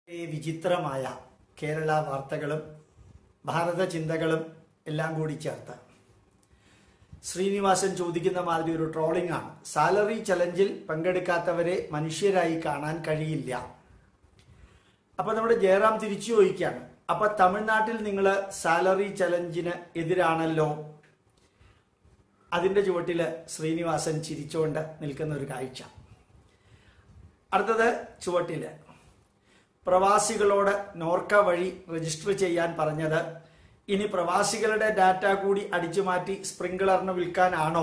ഈ വിചിത്രമായ കേരള വാർത്തകളും ഭാരത ചിന്തകളും എല്ലാം കൂടി ചേർത്ത് ശ്രീനിവാസൻ ചോദിക്കുന്ന മാതിരി ഒരു ട്രോളിംഗ് ആണ് സാലറി ചലഞ്ചിൽ പങ്കെടുക്കാത്തവരെ മനുഷ്യരായി കാണാൻ കഴിയില്ല അപ്പൊ നമ്മുടെ ജയറാം തിരിച്ചു ചോദിക്കുകയാണ് അപ്പൊ തമിഴ്നാട്ടിൽ നിങ്ങൾ സാലറി ചലഞ്ചിന് എതിരാണല്ലോ അതിന്റെ ചുവട്ടില് ശ്രീനിവാസൻ ചിരിച്ചുകൊണ്ട് നിൽക്കുന്ന ഒരു കാഴ്ച അടുത്തത് ചുവട്ടില് പ്രവാസികളോട് നോർക്ക വഴി രജിസ്റ്റർ ചെയ്യാൻ പറഞ്ഞത് ഇനി പ്രവാസികളുടെ ഡാറ്റ കൂടി അടിച്ചു മാറ്റി സ്പ്രിംഗ്ലറിന് വിൽക്കാനാണോ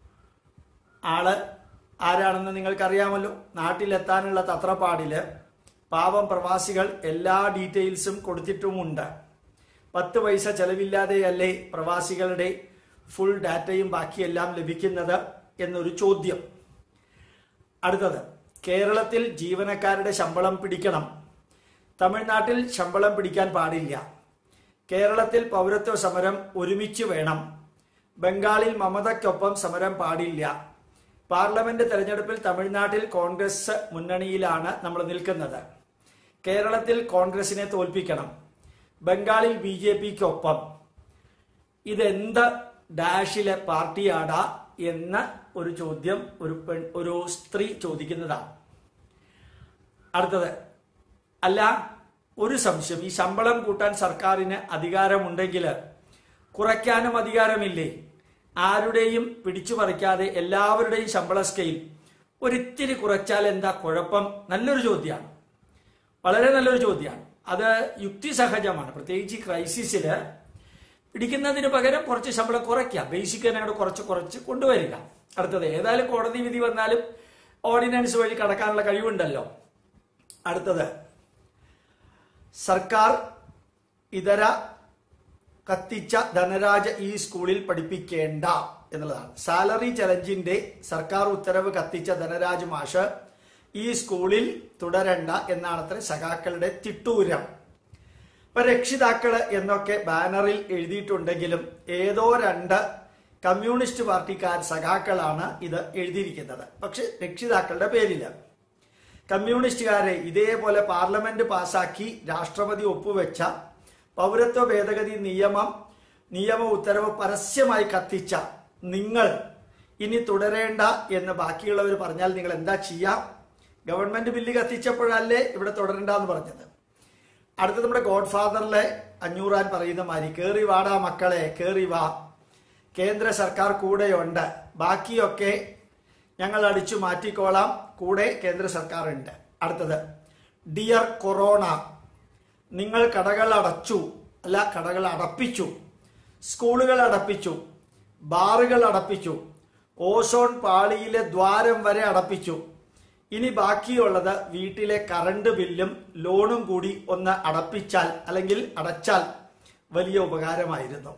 ആള് ആരാണെന്ന് നിങ്ങൾക്കറിയാമല്ലോ നാട്ടിലെത്താനുള്ള തത്രപ്പാടില് പാവം പ്രവാസികൾ എല്ലാ ഡീറ്റെയിൽസും കൊടുത്തിട്ടുമുണ്ട് പത്ത് പൈസ ചെലവില്ലാതെയല്ലേ പ്രവാസികളുടെ ഫുൾ ഡാറ്റയും ബാക്കിയെല്ലാം ലഭിക്കുന്നത് എന്നൊരു ചോദ്യം അടുത്തത് കേരളത്തിൽ ജീവനക്കാരുടെ ശമ്പളം പിടിക്കണം തമിഴ്നാട്ടിൽ ശമ്പളം പിടിക്കാൻ പാടില്ല കേരളത്തിൽ പൗരത്വ സമരം ഒരുമിച്ച് വേണം ബംഗാളിൽ മമതയ്ക്കൊപ്പം സമരം പാടില്ല പാർലമെന്റ് തെരഞ്ഞെടുപ്പിൽ തമിഴ്നാട്ടിൽ കോൺഗ്രസ് മുന്നണിയിലാണ് നമ്മൾ നിൽക്കുന്നത് കേരളത്തിൽ കോൺഗ്രസിനെ തോൽപ്പിക്കണം ബംഗാളിൽ ബി ജെ പിക്കൊപ്പം ഇതെന്ത് ഡാഷിലെ പാർട്ടിയാടാ എന്ന ഒരു ചോദ്യം ഒരു പെൺ ഒരു സ്ത്രീ ചോദിക്കുന്നതാണ് അടുത്തത് അല്ല ഒരു സംശയം ഈ ശമ്പളം കൂട്ടാൻ സർക്കാരിന് അധികാരമുണ്ടെങ്കിൽ കുറയ്ക്കാനും അധികാരമില്ലേ ആരുടെയും പിടിച്ചു പറിക്കാതെ എല്ലാവരുടെയും ശമ്പള സ്കെയിൽ ഒരിത്തിരി കുറച്ചാൽ എന്താ കുഴപ്പം നല്ലൊരു ചോദ്യമാണ് വളരെ നല്ലൊരു ചോദ്യമാണ് അത് യുക്തിസഹജമാണ് പ്രത്യേകിച്ച് ഈ ക്രൈസിസില് പിടിക്കുന്നതിന് പകരം കുറച്ച് ശമ്പളം കുറയ്ക്കുക ബേസിക് തന്നെ അങ്ങോട്ട് കുറച്ച് കുറച്ച് കൊണ്ടുവരിക അടുത്തത് ഏതായാലും കോടതി വിധി വന്നാലും ഓർഡിനൻസ് വഴി കടക്കാനുള്ള കഴിവുണ്ടല്ലോ അടുത്തത് സർക്കാർ ഇതര കത്തിച്ച ധനരാജ ഈ സ്കൂളിൽ പഠിപ്പിക്കേണ്ട എന്നുള്ളതാണ് സാലറി ചലഞ്ചിന്റെ സർക്കാർ ഉത്തരവ് കത്തിച്ച ധനരാജ് മാഷ് ഈ സ്കൂളിൽ തുടരണ്ട എന്നാണത്ര സഖാക്കളുടെ തിട്ടൂരം ഇപ്പൊ രക്ഷിതാക്കള് എന്നൊക്കെ ബാനറിൽ എഴുതിയിട്ടുണ്ടെങ്കിലും ഏതോ രണ്ട് കമ്മ്യൂണിസ്റ്റ് പാർട്ടിക്കാർ സഖാക്കളാണ് ഇത് എഴുതിയിരിക്കുന്നത് പക്ഷെ രക്ഷിതാക്കളുടെ പേരില് കമ്മ്യൂണിസ്റ്റുകാരെ ഇതേപോലെ പാർലമെന്റ് പാസാക്കി രാഷ്ട്രപതി ഒപ്പുവെച്ച പൗരത്വ ഭേദഗതി നിയമം നിയമ ഉത്തരവ് പരസ്യമായി കത്തിച്ച നിങ്ങൾ ഇനി തുടരേണ്ട എന്ന് ബാക്കിയുള്ളവർ പറഞ്ഞാൽ നിങ്ങൾ എന്താ ചെയ്യാം ഗവൺമെന്റ് ബില്ല് കത്തിച്ചപ്പോഴല്ലേ ഇവിടെ തുടരണ്ട എന്ന് പറഞ്ഞത് അടുത്ത നമ്മുടെ ഗോഡ് ഫാദറിലെ അഞ്ഞൂറാൻ പറയുന്ന മാതിരി കേറി വാടാ മക്കളെ കേറി വാ കേന്ദ്ര സർക്കാർ കൂടെയുണ്ട് ബാക്കിയൊക്കെ ഞങ്ങൾ അടിച്ചു മാറ്റിക്കോളാം കൂടെ കേന്ദ്ര സർക്കാർ ഉണ്ട് അടുത്തത് ഡിയർ കൊറോണ നിങ്ങൾ കടകൾ അടച്ചു അല്ല കടകൾ അടപ്പിച്ചു സ്കൂളുകൾ അടപ്പിച്ചു ബാറുകൾ അടപ്പിച്ചു ഓസോൺ പാളിയിലെ ദ്വാരം വരെ അടപ്പിച്ചു ഇനി ബാക്കിയുള്ളത് വീട്ടിലെ കറണ്ട് ബില്ലും ലോണും കൂടി ഒന്ന് അടപ്പിച്ചാൽ അല്ലെങ്കിൽ അടച്ചാൽ വലിയ ഉപകാരമായിരുന്നു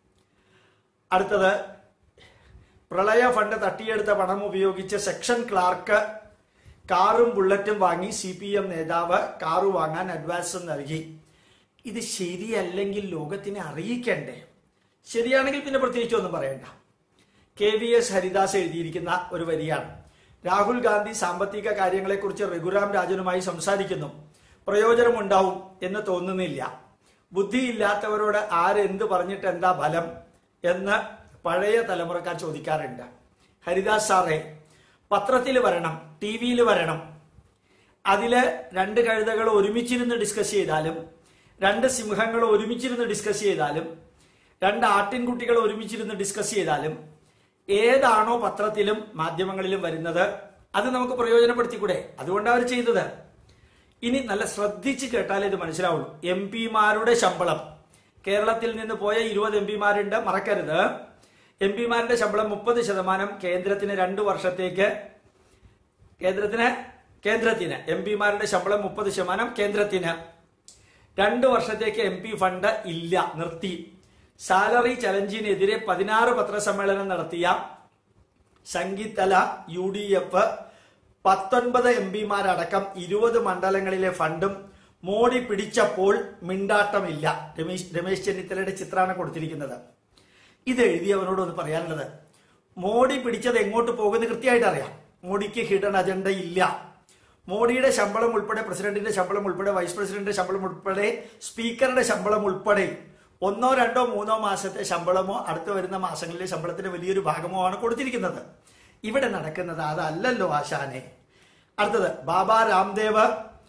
അടുത്തത് പ്രളയ ഫണ്ട് തട്ടിയെടുത്ത പണം ഉപയോഗിച്ച് സെക്ഷൻ ക്ലാർക്ക് കാറും ബുള്ളറ്റും വാങ്ങി സി പി എം നേതാവ് കാറ് വാങ്ങാൻ അഡ്വാൻസ് നൽകി ഇത് ശരിയല്ലെങ്കിൽ ലോകത്തിനെ അറിയിക്കണ്ടേ ശരിയാണെങ്കിൽ പിന്നെ പ്രത്യേകിച്ച് ഒന്നും പറയണ്ട കെ വി എസ് ഹരിദാസ് എഴുതിയിരിക്കുന്ന ഒരു വരിയാണ് രാഹുൽ ഗാന്ധി സാമ്പത്തിക കാര്യങ്ങളെക്കുറിച്ച് രഘുറാം രാജനുമായി സംസാരിക്കുന്നു പ്രയോജനമുണ്ടാവും എന്ന് തോന്നുന്നില്ല ബുദ്ധിയില്ലാത്തവരോട് ആരെന്ത് പറഞ്ഞിട്ട് എന്താ ഫലം എന്ന് പഴയ തലമുറക്കാർ ചോദിക്കാറുണ്ട് ഹരിദാസ് സാറേ പത്രത്തിൽ വരണം ടി വിയിൽ വരണം അതില് രണ്ട് കഴുതകൾ ഒരുമിച്ചിരുന്ന് ഡിസ്കസ് ചെയ്താലും രണ്ട് സിംഹങ്ങൾ ഒരുമിച്ചിരുന്ന് ഡിസ്കസ് ചെയ്താലും രണ്ട് ആട്ടിൻകുട്ടികൾ ഒരുമിച്ചിരുന്ന് ഡിസ്കസ് ചെയ്താലും ഏതാണോ പത്രത്തിലും മാധ്യമങ്ങളിലും വരുന്നത് അത് നമുക്ക് പ്രയോജനപ്പെടുത്തിക്കൂടെ അതുകൊണ്ടാണ് അവർ ചെയ്തത് ഇനി നല്ല ശ്രദ്ധിച്ച് കേട്ടാലേ ഇത് മനസ്സിലാവുള്ളൂ എം പിമാരുടെ ശമ്പളം കേരളത്തിൽ നിന്ന് പോയ ഇരുപത് എം പിമാരുണ്ട് മറക്കരുത് എം പിമാരുടെ ശമ്പളം മുപ്പത് ശതമാനം കേന്ദ്രത്തിന് രണ്ടു വർഷത്തേക്ക് കേന്ദ്രത്തിന് കേന്ദ്രത്തിന് എം പിമാരുടെ ശമ്പളം മുപ്പത് ശതമാനം കേന്ദ്രത്തിന് രണ്ടു വർഷത്തേക്ക് എം പി ഫണ്ട് ഇല്ല നിർത്തി സാലറി ചലഞ്ചിനെതിരെ പതിനാറ് പത്രസമ്മേളനം നടത്തിയ സംഗീതല യു ഡി എഫ് പത്തൊൻപത് എം പിമാരടക്കം ഇരുപത് മണ്ഡലങ്ങളിലെ ഫണ്ടും മോഡി പിടിച്ചപ്പോൾ മിണ്ടാട്ടമില്ല രമേശ് രമേശ് ചെന്നിത്തലയുടെ ചിത്രമാണ് കൊടുത്തിരിക്കുന്നത് ഇത് എഴുതിയവനോട് ഒന്ന് പറയാനുള്ളത് മോഡി പിടിച്ചത് എങ്ങോട്ട് പോകുന്നത് കൃത്യമായിട്ട് അറിയാം മോഡിക്ക് ഹിഡൻ അജണ്ട ഇല്ല മോഡിയുടെ ശമ്പളം ഉൾപ്പെടെ പ്രസിഡന്റിന്റെ ശമ്പളം ഉൾപ്പെടെ വൈസ് പ്രസിഡന്റിന്റെ ശമ്പളം ഉൾപ്പെടെ സ്പീക്കറുടെ ശമ്പളം ഉൾപ്പെടെ ഒന്നോ രണ്ടോ മൂന്നോ മാസത്തെ ശമ്പളമോ അടുത്ത് വരുന്ന മാസങ്ങളിലെ ശമ്പളത്തിന്റെ വലിയൊരു ഭാഗമോ ആണ് കൊടുത്തിരിക്കുന്നത് ഇവിടെ നടക്കുന്നത് അതല്ലല്ലോ ആശാനെ അടുത്തത് ബാബ രാംദേവ്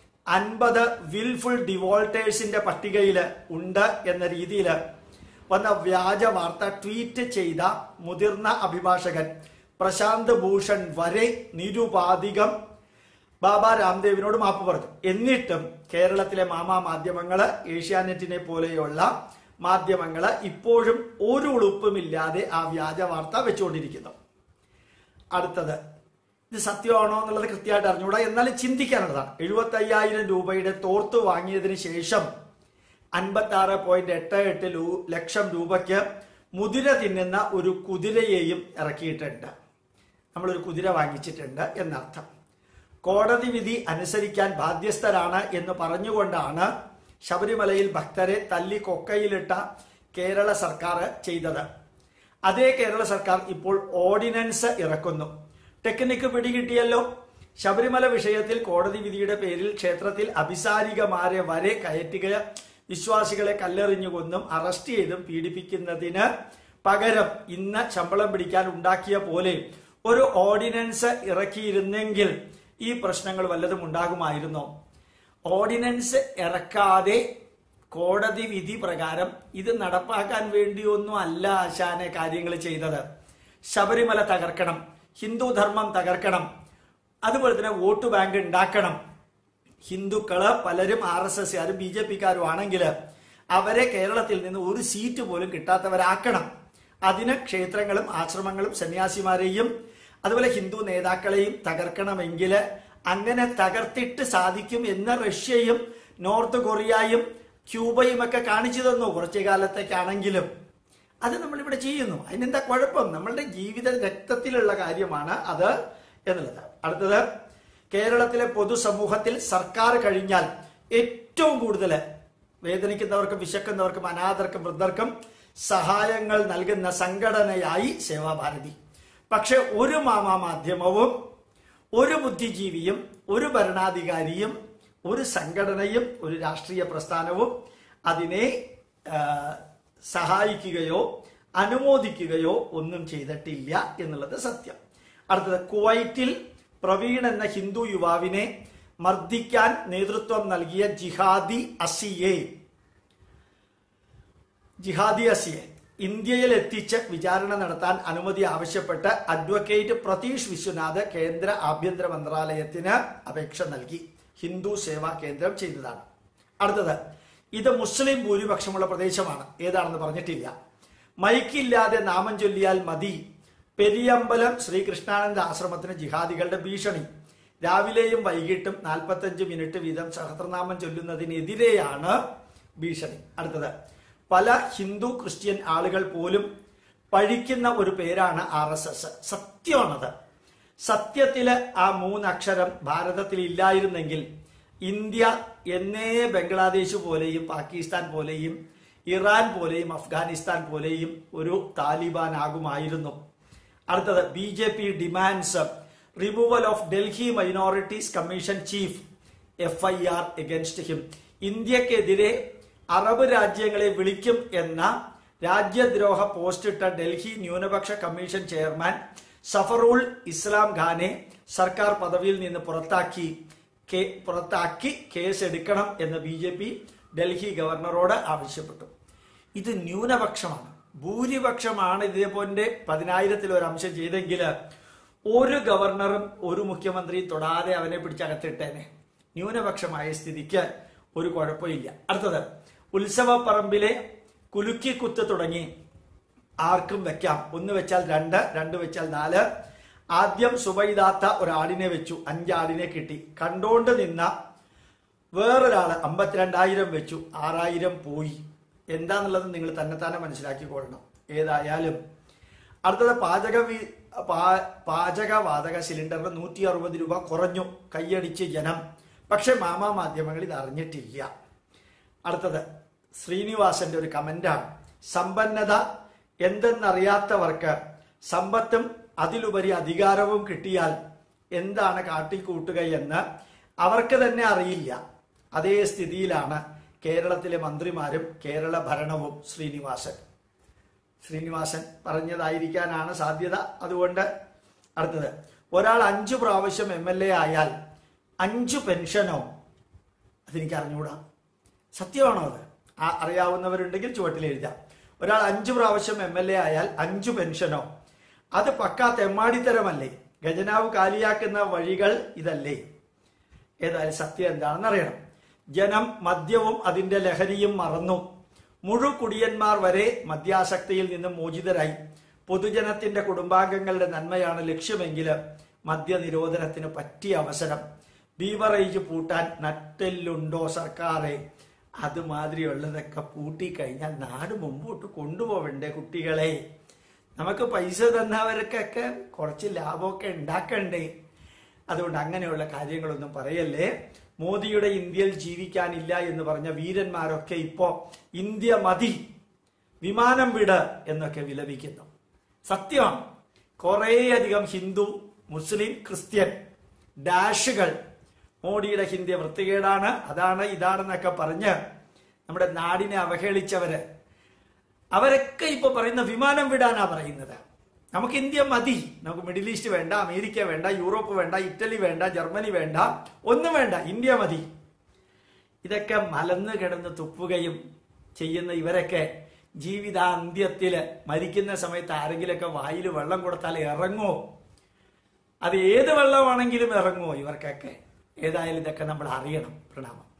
അൻപത് വിൽഫുൾ ഡിവോൾട്ടേഴ്സിന്റെ പട്ടികയിൽ ഉണ്ട് എന്ന രീതിയിൽ വന്ന വ്യാജ വാർത്ത ട്വീറ്റ് ചെയ്ത മുതിർന്ന അഭിഭാഷകൻ പ്രശാന്ത് ഭൂഷൺ വരെ നിരുപാധികം ബാബ രാംദേവിനോട് മാപ്പ് പറഞ്ഞു എന്നിട്ടും കേരളത്തിലെ മാമാ മാധ്യമങ്ങള് ഏഷ്യാനെറ്റിനെ പോലെയുള്ള മാധ്യമങ്ങള് ഇപ്പോഴും ഒരു ഉളുപ്പുമില്ലാതെ ആ വ്യാജ വാർത്ത വെച്ചുകൊണ്ടിരിക്കുന്നു അടുത്തത് ഇത് സത്യമാണോ എന്നുള്ളത് കൃത്യമായിട്ട് അറിഞ്ഞുകൂടാ എന്നാലും ചിന്തിക്കാനുള്ളതാണ് എഴുപത്തി അയ്യായിരം രൂപയുടെ തോർത്ത് വാങ്ങിയതിന് ശേഷം അൻപത്തി ആറ് പോയിന്റ് എട്ട് എട്ട് ലക്ഷം രൂപയ്ക്ക് മുതിര തിന്നുന്ന ഒരു കുതിരയെയും ഇറക്കിയിട്ടുണ്ട് നമ്മളൊരു കുതിര വാങ്ങിച്ചിട്ടുണ്ട് എന്നർത്ഥം കോടതി വിധി അനുസരിക്കാൻ ബാധ്യസ്ഥരാണ് എന്ന് പറഞ്ഞുകൊണ്ടാണ് ശബരിമലയിൽ ഭക്തരെ തല്ലി കൊക്കയിലിട്ട കേരള സർക്കാർ ചെയ്തത് അതേ കേരള സർക്കാർ ഇപ്പോൾ ഓർഡിനൻസ് ഇറക്കുന്നു ടെക്നിക്ക് പിടികിട്ടിയല്ലോ ശബരിമല വിഷയത്തിൽ കോടതി വിധിയുടെ പേരിൽ ക്ഷേത്രത്തിൽ അഭിസാരികമാരെ വരെ കയറ്റുക വിശ്വാസികളെ കല്ലെറിഞ്ഞു കൊന്നും അറസ്റ്റ് ചെയ്തും പീഡിപ്പിക്കുന്നതിന് പകരം ഇന്ന് ശമ്പളം പിടിക്കാൻ ഉണ്ടാക്കിയ പോലെ ഒരു ഓർഡിനൻസ് ഇറക്കിയിരുന്നെങ്കിൽ ഈ പ്രശ്നങ്ങൾ വല്ലതും ഉണ്ടാകുമായിരുന്നോ ഓർഡിനൻസ് ഇറക്കാതെ കോടതി വിധി പ്രകാരം ഇത് നടപ്പാക്കാൻ വേണ്ടിയൊന്നും അല്ല ആശാനെ കാര്യങ്ങൾ ചെയ്തത് ശബരിമല തകർക്കണം ഹിന്ദു ധർമ്മം തകർക്കണം അതുപോലെ തന്നെ വോട്ട് ബാങ്ക് ഉണ്ടാക്കണം ഹിന്ദുക്കള് പലരും ആർ എസ് എസ് ആരും ബി ജെ പിക്കാരും ആണെങ്കിൽ അവരെ കേരളത്തിൽ നിന്ന് ഒരു സീറ്റ് പോലും കിട്ടാത്തവരാക്കണം അതിന് ക്ഷേത്രങ്ങളും ആശ്രമങ്ങളും സന്യാസിമാരെയും അതുപോലെ ഹിന്ദു നേതാക്കളെയും തകർക്കണമെങ്കിൽ അങ്ങനെ തകർത്തിട്ട് സാധിക്കും എന്ന് റഷ്യയും നോർത്ത് കൊറിയയും ക്യൂബയും ഒക്കെ കാണിച്ചു തന്നു കുറച്ചു കാലത്തേക്കാണെങ്കിലും അത് നമ്മളിവിടെ ചെയ്യുന്നു അതിനെന്താ കുഴപ്പം നമ്മളുടെ ജീവിത രക്തത്തിലുള്ള കാര്യമാണ് അത് എന്നുള്ളത് അടുത്തത് കേരളത്തിലെ പൊതുസമൂഹത്തിൽ സർക്കാർ കഴിഞ്ഞാൽ ഏറ്റവും കൂടുതൽ വേദനിക്കുന്നവർക്കും വിശക്കുന്നവർക്കും അനാഥർക്കും വൃദ്ധർക്കും സഹായങ്ങൾ നൽകുന്ന സംഘടനയായി സേവാഭാരതി പക്ഷെ ഒരു മാമാ മാധ്യമവും ഒരു ബുദ്ധിജീവിയും ഒരു ഭരണാധികാരിയും ഒരു സംഘടനയും ഒരു രാഷ്ട്രീയ പ്രസ്ഥാനവും അതിനെ ആ, സഹായിക്കുകയോ അനുമോദിക്കുകയോ ഒന്നും ചെയ്തിട്ടില്ല എന്നുള്ളത് സത്യം അടുത്തത് കുവൈറ്റിൽ പ്രവീൺ എന്ന ഹിന്ദു യുവാവിനെ മർദ്ദിക്കാൻ നേതൃത്വം നൽകിയ ജിഹാദി അസിയെ ജിഹാദി അസിയെ ഇന്ത്യയിൽ എത്തിച്ച് വിചാരണ നടത്താൻ അനുമതി ആവശ്യപ്പെട്ട് അഡ്വക്കേറ്റ് പ്രതീഷ് വിശ്വനാഥ് കേന്ദ്ര ആഭ്യന്തര മന്ത്രാലയത്തിന് അപേക്ഷ നൽകി ഹിന്ദു സേവാ കേന്ദ്രം ചെയ്തതാണ് അടുത്തത് ഇത് മുസ്ലിം ഭൂരിപക്ഷമുള്ള പ്രദേശമാണ് ഏതാണെന്ന് പറഞ്ഞിട്ടില്ല മൈക്കില്ലാതെ നാമം ചൊല്ലിയാൽ മതി പെരിയമ്പലം ശ്രീകൃഷ്ണാനന്ദ ആശ്രമത്തിന് ജിഹാദികളുടെ ഭീഷണി രാവിലെയും വൈകിട്ടും നാൽപ്പത്തഞ്ച് മിനിറ്റ് വീതം സഹസ്രനാമം ചൊല്ലുന്നതിനെതിരെയാണ് ഭീഷണി അടുത്തത് പല ഹിന്ദു ക്രിസ്ത്യൻ ആളുകൾ പോലും പഴിക്കുന്ന ഒരു പേരാണ് ആർ എസ് എസ് സത്യമാണത് സത്യത്തില് ആ മൂന്നക്ഷരം ഭാരതത്തിൽ ഇല്ലായിരുന്നെങ്കിൽ ഇന്ത്യ എന്നേ ബംഗ്ലാദേശ് പോലെയും പാകിസ്ഥാൻ പോലെയും ഇറാൻ പോലെയും അഫ്ഗാനിസ്ഥാൻ പോലെയും ഒരു താലിബാൻ ആകുമായിരുന്നു അടുത്തത് B J P demands removal of Delhi minorities commission chief F I R against him ഇന്ത്യക്കെതിരെ അറബ് രാജ്യങ്ങളെ വിളിക്കും എന്ന രാജ്യദ്രോഹ പോസ്റ്റിട്ട ഡൽഹി ന്യൂനപക്ഷ കമ്മീഷൻ ചെയർമാൻ സഫറുൾ ഇസ്ലാം ഖാനെ സർക്കാർ പദവിയിൽ നിന്ന് പുറത്താക്കി കേ- പുറത്താക്കി കേസ് എടുക്കണം എന്ന് ബി ജെ പി ഡൽഹി ഗവർണറോട് ആവശ്യപ്പെട്ടു ഇത് ന്യൂനപക്ഷമാണ് ഭൂരിപക്ഷമാണ് ഇതേപോലെ പതിനായിരത്തിൽ ഒരു അംശം ചെയ്തെങ്കിൽ ഒരു ഗവർണറും ഒരു മുഖ്യമന്ത്രിയും തൊടാതെ അവനെ പിടിച്ചകത്തിട്ടേനെ ന്യൂനപക്ഷമായ സ്ഥിതിക്ക് ഒരു കുഴപ്പമില്ല അടുത്തത് ഉത്സവപ്പറമ്പിലെ കുലുക്കിക്കുത്ത് തുടങ്ങി ആർക്കും വെക്കാം ഒന്ന് വെച്ചാൽ രണ്ട് രണ്ട് വെച്ചാൽ നാല് ആദ്യം സുബൈദാത്ത ഒരാടിനെ വെച്ചു അഞ്ചാടിനെ കിട്ടി കണ്ടോണ്ട് നിന്ന വേറൊരാള് അമ്പത്തിരണ്ടായിരം വെച്ചു ആറായിരം പോയി എന്താന്നുള്ളത് നിങ്ങൾ തന്നെ തന്നെ മനസ്സിലാക്കിക്കൊള്ളണം ഏതായാലും അടുത്തത് പാചക വി- പാ- പാചകവാതക സിലിണ്ടറിന് നൂറ്റി അറുപത് രൂപ കുറഞ്ഞു കൈയടിച്ച് ജനം പക്ഷെ മാമാ മാധ്യമങ്ങൾ ഇത് അറിഞ്ഞിട്ടില്ല അടുത്തത് ശ്രീനിവാസന്റെ ഒരു കമന്റാണ് സമ്പന്നത എന്തെന്നറിയാത്തവർക്ക് സമ്പത്തും അതിലുപരി അധികാരവും കിട്ടിയാൽ എന്താണ് കാട്ടിക്കൂട്ടുകയെന്ന് അവർക്ക് തന്നെ അറിയില്ല അതേ സ്ഥിതിയിലാണ് കേരളത്തിലെ മന്ത്രിമാരും കേരള ഭരണവും ശ്രീനിവാസൻ ശ്രീനിവാസൻ പറഞ്ഞതായിരിക്കാനാണ് സാധ്യത അതുകൊണ്ട് അടുത്തത് ഒരാൾ അഞ്ചു പ്രാവശ്യം എം എൽ എ ആയാൽ അഞ്ചു പെൻഷനോ അതെനിക്ക് അറിഞ്ഞുകൂടാ സത്യമാണോ അത് ആ അറിയാവുന്നവരുണ്ടെങ്കിൽ ചുവട്ടിൽ എഴുതാം ഒരാൾ അഞ്ചു പ്രാവശ്യം എം എൽ എ ആയാൽ അഞ്ചു പെൻഷനോ അത് പക്കാ തെമ്മാടിത്തരമല്ലേ ഖജനാവ് കാലിയാക്കുന്ന വഴികൾ ഇതല്ലേ ഏതായാലും സത്യം എന്താണെന്ന് അറിയണം ജനം മദ്യവും അതിന്റെ ലഹരിയും മറന്നു മുഴുകുടിയന്മാർ വരെ മദ്യാസക്തിയിൽ നിന്നും മോചിതരായി പൊതുജനത്തിന്റെ കുടുംബാംഗങ്ങളുടെ നന്മയാണ് ലക്ഷ്യമെങ്കിൽ മദ്യനിരോധനത്തിന് പറ്റിയ അവസരം ബീവറേജ് പൂട്ടാൻ നട്ടെല്ലുണ്ടോ സർക്കാരെ അതുമാതിരിയുള്ളതൊക്കെ പൂട്ടിക്കഴിഞ്ഞാൽ നാട് മുമ്പോട്ട് കൊണ്ടുപോവണ്ടേ കുട്ടികളെ നമുക്ക് പൈസ തന്നവർക്കൊക്കെ കുറച്ച് ലാഭമൊക്കെ ഉണ്ടാക്കണ്ടേ അതുകൊണ്ട് അങ്ങനെയുള്ള കാര്യങ്ങളൊന്നും പറയല്ലേ മോദിയുടെ ഇന്ത്യയിൽ ജീവിക്കാനില്ല എന്ന് പറഞ്ഞ വീരന്മാരൊക്കെ ഇപ്പോ ഇന്ത്യ മതി വിമാനം വിട് എന്നൊക്കെ വിലപിക്കുന്നു സത്യമാണ് കുറേയധികം ഹിന്ദു മുസ്ലിം ക്രിസ്ത്യൻ ഡാഷുകൾ മോഡിയുടെ ഹിന്ദി വൃത്തികേടാണ് അതാണ് ഇതാണെന്നൊക്കെ പറഞ്ഞ് നമ്മുടെ നാടിനെ അവഹേളിച്ചവര് അവരൊക്കെ ഇപ്പൊ പറയുന്ന വിമാനം വിടാനാ പറയുന്നത് നമുക്ക് ഇന്ത്യ മതി നമുക്ക് മിഡിൽ ഈസ്റ്റ് വേണ്ട അമേരിക്ക വേണ്ട യൂറോപ്പ് വേണ്ട ഇറ്റലി വേണ്ട ജർമ്മനി വേണ്ട ഒന്നും വേണ്ട ഇന്ത്യ മതി ഇതൊക്കെ മലന്ന് കിടന്ന് തുപ്പുകയും ചെയ്യുന്ന ഇവരൊക്കെ ജീവിതാന്ത്യത്തില് മരിക്കുന്ന സമയത്ത് ആരെങ്കിലൊക്കെ വായിൽ വെള്ളം കൊടുത്താൽ ഇറങ്ങോ അത് ഏത് വെള്ളമാണെങ്കിലും ഇറങ്ങുമോ ഇവർക്കൊക്കെ ഏതായാലും ഇതൊക്കെ നമ്മൾ അറിയണം പ്രണാമം